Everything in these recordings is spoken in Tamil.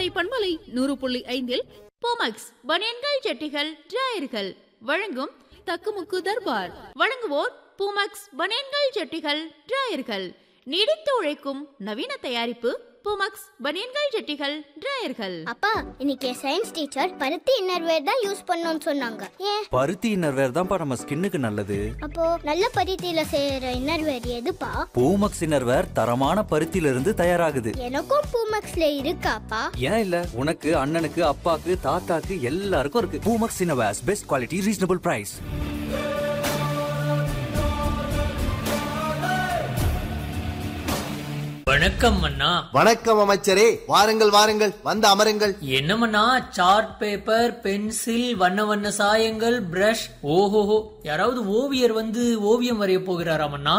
பண்பலை நூறு புள்ளி ஐந்தில் போமக்ஸ் பனியன்கள் ஜட்டிகள் டிராயர்கள் வழங்கும் தக்குமுக்கு தர்பார் வழங்குவோர் பூமக்ஸ் பனியன்கள் ஜட்டிகள் டிராயர்கள் நீடித்து உழைக்கும் நவீன தயாரிப்பு பூமக்ஸ் பனியன்கள் ஜட்டிகள் டிராயர்கள் அப்பா இன்னைக்கு சயின்ஸ் டீச்சர் பருத்தி இன்னர்வேர் தான் யூஸ் பண்ணணும்னு சொன்னாங்க ஏன் பருத்தி இன்னர்வேர் தான்ப்பா நம்ம ஸ்கின்னுக்கு நல்லது அப்போ நல்ல பருத்தியில செய்யற இன்னர்வேர் எதுப்பா பூமக்ஸ் இன்னர்வேர் தரமான பருத்தியில இருந்து தயாராகுது எனக்கும் பூமக்ஸ்ல இருக்காப்பா ஏன் இல்ல உனக்கு அண்ணனுக்கு அப்பாக்கு தாத்தாக்கு எல்லாருக்கும் இருக்கு Poomex innerwears best quality reasonable price வணக்கம் அண்ணா வணக்கம் அமைச்சரே வாருங்கள் வாருங்கள் வந்து அமருங்கள் என்னமண்ணா சார்ட் பேப்பர் பென்சில் வண்ண வண்ண சாயங்கள் பிரஷ் ஓஹோஹோ யாராவது ஓவியர் வந்து ஓவியம் வரைய போகிறாராமண்ணா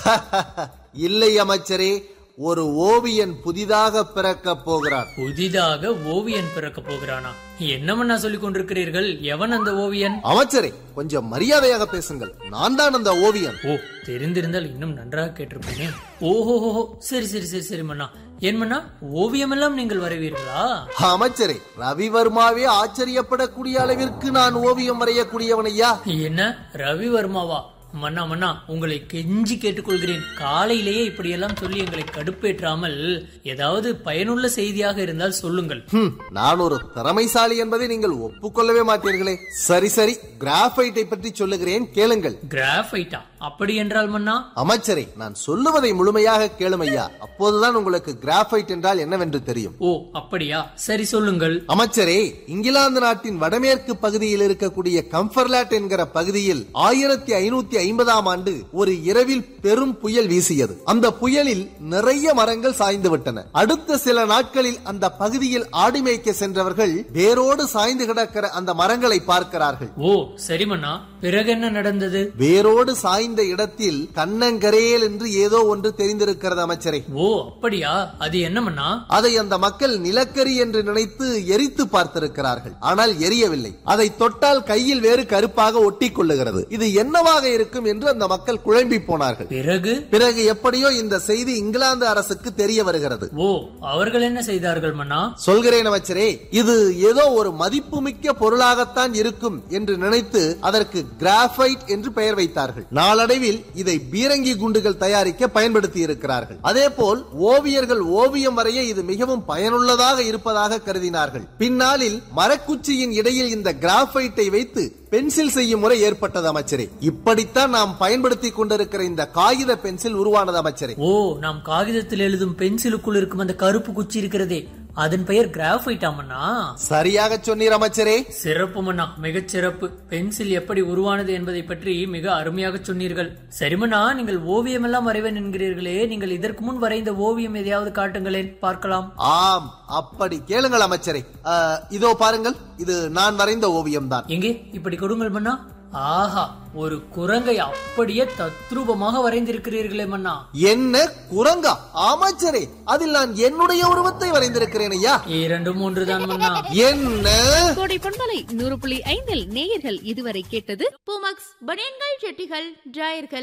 இல்லை அமைச்சரே ஒரு ஓவியன் புதிதாக பிறக்க போகிறார் புதிதாக ஓவியன் பிறக்க போகிறானா என்னமண்ணா சொல்லிக் கொண்டிருக்கிறீர்கள் எவன் அந்த ஓவியன் அமைச்சரே கொஞ்சம் மரியாதையாக பேசுங்கள் நான் தான் அந்த ஓவியன் ஓ தெரிந்திருந்தால் இன்னும் நன்றாக கேட்டிருப்பேனே ஓஹோஹோ சரி சரி சரி சரி மண்ணா ஏன் மண்ணா ஓவியம் எல்லாம் நீங்கள் வரைவீர்களா அமைச்சரே ரவிவர்மாவே ஆச்சரியப்படக்கூடிய அளவிற்கு நான் ஓவியம் வரையக்கூடியவன் ஐயா என்ன ரவி வர்மாவா மன்னா மன்னா உங்களை கெஞ்சி கேட்டுக்கொள்கிறேன் காலையிலேயே இப்படியெல்லாம் சொல்லி எங்களை கடுப்பேற்றாமல் ஏதாவது பயனுள்ள செய்தியாக இருந்தால் சொல்லுங்கள் ஹம், நான் ஒரு திறமைசாலி என்பதை நீங்கள் ஒப்புக்கொள்ளவே மாட்டீர்களே சரி சரி கிராஃபைட்டை பற்றி சொல்லுகிறேன் கேளுங்கள் கிராஃபைட்டா அப்படி என்றால் மன்னா அமைச்சரே நான் சொல்லுவதை முழுமையாக கேளும் ஐயா அப்போதுதான் உங்களுக்கு கிராஃபைட் என்றால் என்னவென்று தெரியும் ஓ அப்படியா சரி சொல்லுங்கள் அமைச்சரே இங்கிலாந்து நாட்டின் வடமேற்கு பகுதியில் இருக்கக்கூடிய கம்பர்லாட் என்கிற பகுதியில் ஆயிரத்தி ஐநூத்தி ஐம்பதாம் ஆண்டு ஒரு இரவில் பெரும் புயல் வீசியது அந்த புயலில் நிறைய மரங்கள் சாய்ந்து விட்டன அடுத்த சில நாட்களில் அந்த பகுதியில் ஆடு மேய்க்க சென்றவர்கள் வேரோடு சாய்ந்து கிடக்கிற அந்த மரங்களை பார்க்கிறார்கள் ஓ சரி மன்னா பிறகு என்ன நடந்தது வேரோடு சாய்ந்த இடத்தில் கண்ணங்கரேல் என்று ஏதோ ஒன்று தெரிந்திருக்கிறது அமைச்சரே ஓ அப்படியா அது என்ன மன்னா அதை அந்த மக்கள் நிலக்கரி என்று நினைத்து எரித்து பார்த்திருக்கிறார்கள் ஆனால் எரியவில்லை அதை தொட்டால் கையில் வேறு கருப்பாக ஒட்டி கொள்ளுகிறது இது என்னவாக இருக்கும் என்று அந்த மக்கள் குழம்பி போனார்கள் பிறகு பிறகு எப்படியோ இந்த செய்தி இங்கிலாந்து அரசுக்கு தெரிய வருகிறது ஓ அவர்கள் என்ன செய்தார்கள் மன்னா சொல்கிறேன் அமைச்சரே இது ஏதோ ஒரு மதிப்புமிக்க பொருளாகத்தான் இருக்கும் என்று நினைத்து அதற்கு கிராஃபைட் என்று பெயர் வைத்தார்கள் நாளடைவில் இதை பீரங்கி குண்டுகள் தயாரிக்க பயன்படுத்தி இருக்கிறார்கள் அதே போல் ஓவியர்கள் ஓவியம் வரைய இது மிகவும் பயனுள்ளதாக இருப்பதாக கருதினார்கள் பின்னாளில் மரக்குச்சியின் இடையில் இந்த கிராஃபைட்டை வைத்து பென்சில் செய்யும் முறை ஏற்பட்டது அமைச்சரே இப்படித்தான் நாம் பயன்படுத்தி கொண்டிருக்கிற இந்த காகித பென்சில் உருவானது அமைச்சரே ஓ நாம் காகிதத்தில் எழுதும் பென்சிலுக்குள் இருக்கும் அந்த கருப்பு குச்சி இருக்கிறதே அதன் பெயர் கிராஃபைட் ஆமண்ணா சரியாக சொன்னீர் அமைச்சரே சிறப்பு மன்னா மிகச் சிறப்பு பென்சில் எப்படி உருவானது என்பதை பற்றி மிக அருமையாக சொன்னீர்கள் சரிமண்ணா நீங்கள் ஓவியம் எல்லாம் வரைவேன் என்கிறீர்களே நீங்கள் இதற்கு முன் வரைந்த ஓவியம் எதையாவது காட்டுங்களேன் பார்க்கலாம் ஆம் அப்படி கேளுங்கள் அமைச்சரே ஆ, இதோ பாருங்கள் இது நான் வரைந்த ஓவியம் தான் எங்கே இப்படி கொடுங்கள் மன்னா ஆஹா ஒரு குரங்கை அப்படியே தத்ரூபமாக வரைந்திருக்கிறீர்களே மன்னா என்ன குரங்கா அமைச்சரே அதில் நான் என்னுடைய உருவத்தை வரைந்திருக்கிறேன் ஐயா இரண்டு மூன்று தான் மன்னா என்ன கோடை பண்பலை நூறு புள்ளி ஐந்தில் நேயர்கள் இதுவரை கேட்டது பூமக்ஸ் பனியன்கள் ஜட்டிகள் டிராயர்கள்